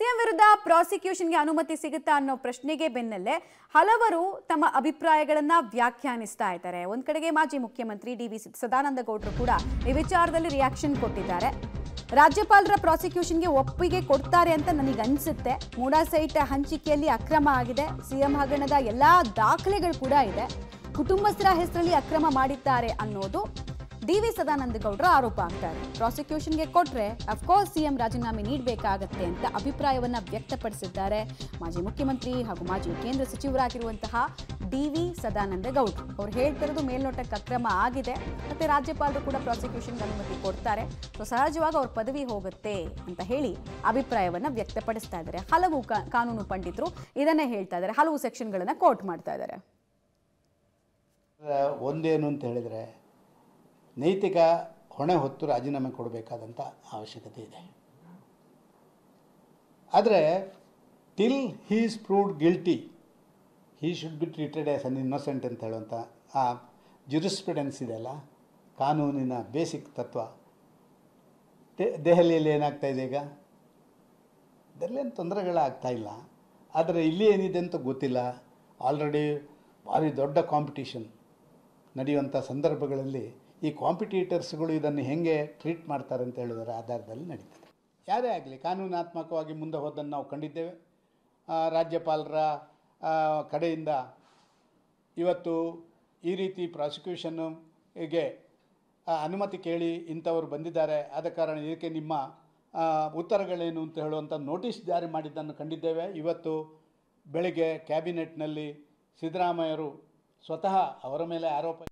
CM ವಿರುದ್ಧ ಪ್ರಾಸಿಕ್ಯೂಷನ್ಗೆ ಅನುಮತಿ ಸಿಗುತ್ತಾ ಅನ್ನೋ ಪ್ರಶ್ನೆಗೆ ಬೆನ್ನಲ್ಲೇ ಹಲವರು ತಮ್ಮ ಅಭಿಪ್ರಾಯಗಳನ್ನ ವ್ಯಾಖ್ಯಾನಿಸ್ತಾ ಇದ್ದಾರೆ ಒಂದ್ ಕಡೆಗೆ ಮಾಜಿ ಮುಖ್ಯಮಂತ್ರಿ ಡಿ ವಿ ಸದಾನಂದ ಗೌಡರು ಕೂಡ ಈ ವಿಚಾರದಲ್ಲಿ ರಿಯಾಕ್ಷನ್ ಕೊಟ್ಟಿದ್ದಾರೆ ರಾಜ್ಯಪಾಲರ ಪ್ರಾಸಿಕ್ಯೂಷನ್ಗೆ ಒಪ್ಪಿಗೆ ಕೊಡ್ತಾರೆ ಅಂತ ನನಗೆ ಅನ್ಸುತ್ತೆ ಮೂಡಾ ಸೈಟ್ ಹಂಚಿಕೆಯಲ್ಲಿ ಅಕ್ರಮ ಆಗಿದೆ ಸಿಎಂ ಹಗರಣದ ಎಲ್ಲಾ ದಾಖಲೆಗಳು ಕೂಡ ಇದೆ ಕುಟುಂಬಸ್ಥರ ಹೆಸರಲ್ಲಿ ಅಕ್ರಮ ಮಾಡಿದ್ದಾರೆ ಅನ್ನೋದು ಡಿ ವಿ ಸದಾನಂದ ಗೌಡರ ಆರೋಪ ಆಗ್ತಾ ಇದೆ ಪ್ರಾಸಿಕ್ಯೂಷನ್ಗೆ ಕೊಟ್ರೆ ಅಫ್ಕೋರ್ಸ್ ಸಿಎಂ ರಾಜೀನಾಮೆ ನೀಡಬೇಕಾಗತ್ತೆ ಅಂತ ಅಭಿಪ್ರಾಯವನ್ನ ವ್ಯಕ್ತಪಡಿಸಿದ್ದಾರೆ ಮಾಜಿ ಮುಖ್ಯಮಂತ್ರಿ ಹಾಗೂ ಮಾಜಿ ಕೇಂದ್ರ ಸಚಿವರಾಗಿರುವಂತಹ ಡಿ ವಿ ಸದಾನಂದ ಗೌಡ್ರು ಅವ್ರು ಹೇಳ್ತಿರೋದು ಮೇಲ್ನೋಟಕ್ಕೆ ಅಕ್ರಮ ಆಗಿದೆ ಮತ್ತೆ ರಾಜ್ಯಪಾಲರು ಕೂಡ ಪ್ರಾಸಿಕ್ಯೂಷನ್ಗೆ ಅನುಮತಿ ಕೊಡ್ತಾರೆ ಸೊ ಸಹಜವಾಗಿ ಅವ್ರ ಪದವಿ ಹೋಗುತ್ತೆ ಅಂತ ಹೇಳಿ ಅಭಿಪ್ರಾಯವನ್ನ ವ್ಯಕ್ತಪಡಿಸ್ತಾ ಇದ್ದಾರೆ ಹಲವು ಕಾ- ಕಾನೂನು ಪಂಡಿತರು ಇದನ್ನೇ ಹೇಳ್ತಾ ಇದ್ದಾರೆ ಹಲವು ಸೆಕ್ಷನ್ಗಳನ್ನ ಕೋಟ್ ಮಾಡ್ತಾ ಇದ್ದಾರೆ ಒಂದೇನು ಅಂತ ಹೇಳಿದರೆ ನೈತಿಕ ಹೊಣೆ ಹೊತ್ತು ರಾಜೀನಾಮೆ ಕೊಡಬೇಕಾದಂಥ ಅವಶ್ಯಕತೆ ಇದೆ ಆದರೆ till he is proved guilty he should be treated as an innocent ಅಂತ ಹೇಳುವಂಥ ಆ ಜುರಿಸ್ಪ್ರಿಡೆನ್ಸ್ ಇದೆಯಲ್ಲ ಕಾನೂನಿನ ಬೇಸಿಕ್ ತತ್ವ ದೆ- ದೆಹಲಿಯಲ್ಲಿ ಏನಾಗ್ತಾ ಇದೆ ಈಗ ಇದರಲ್ಲೇನು ತೊಂದರೆಗಳಾಗ್ತಾ ಇಲ್ಲ ಆದರೆ ಇಲ್ಲಿ ಏನಿದೆ ಅಂತ ಗೊತ್ತಿಲ್ಲ ಆಲ್ರೆಡಿ ಭಾರಿ ದೊಡ್ಡ ಕಾಂಪಿಟಿಷನ್ ನಡೆಯುವಂಥ ಸಂದರ್ಭಗಳಲ್ಲಿ ಈ ಕಾಂಪಿಟೇಟರ್ಸ್ಗಳು ಇದನ್ನು ಹೇಗೆ ಟ್ರೀಟ್ ಮಾಡ್ತಾರೆ ಅಂತ ಹೇಳೋದರ ಆಧಾರದಲ್ಲಿ ನಡೀತದೆ ಯಾರೇ ಆಗಲಿ ಕಾನೂನಾತ್ಮಕವಾಗಿ ಮುಂದೆ ಹೋದನ್ನು ನಾವು ಕಂಡಿದ್ದೇವೆ ಆ, ರಾಜ್ಯಪಾಲರ ಆ, ಕಡೆಯಿಂದ ಇವತ್ತು ಈ ರೀತಿ ಪ್ರಾಸಿಕ್ಯೂಷನ್ಗೆ ಅನುಮತಿ ಕೇಳಿ ಇಂಥವ್ರು ಬಂದಿದ್ದಾರೆ ಆದ ಕಾರಣ ಇದಕ್ಕೆ ನಿಮ್ಮ ಆ, ಉತ್ತರಗಳೇನು ಅಂತ ಹೇಳುವಂಥ ನೋಟಿಸ್ ಜಾರಿ ಮಾಡಿದ್ದನ್ನು ಕಂಡಿದ್ದೇವೆ ಇವತ್ತು ಬೆಳಗ್ಗೆ ಕ್ಯಾಬಿನೆಟ್ನಲ್ಲಿ ಸಿದ್ದರಾಮಯ್ಯರು ಸ್ವತಃ ಅವರ ಮೇಲೆ ಆರೋಪ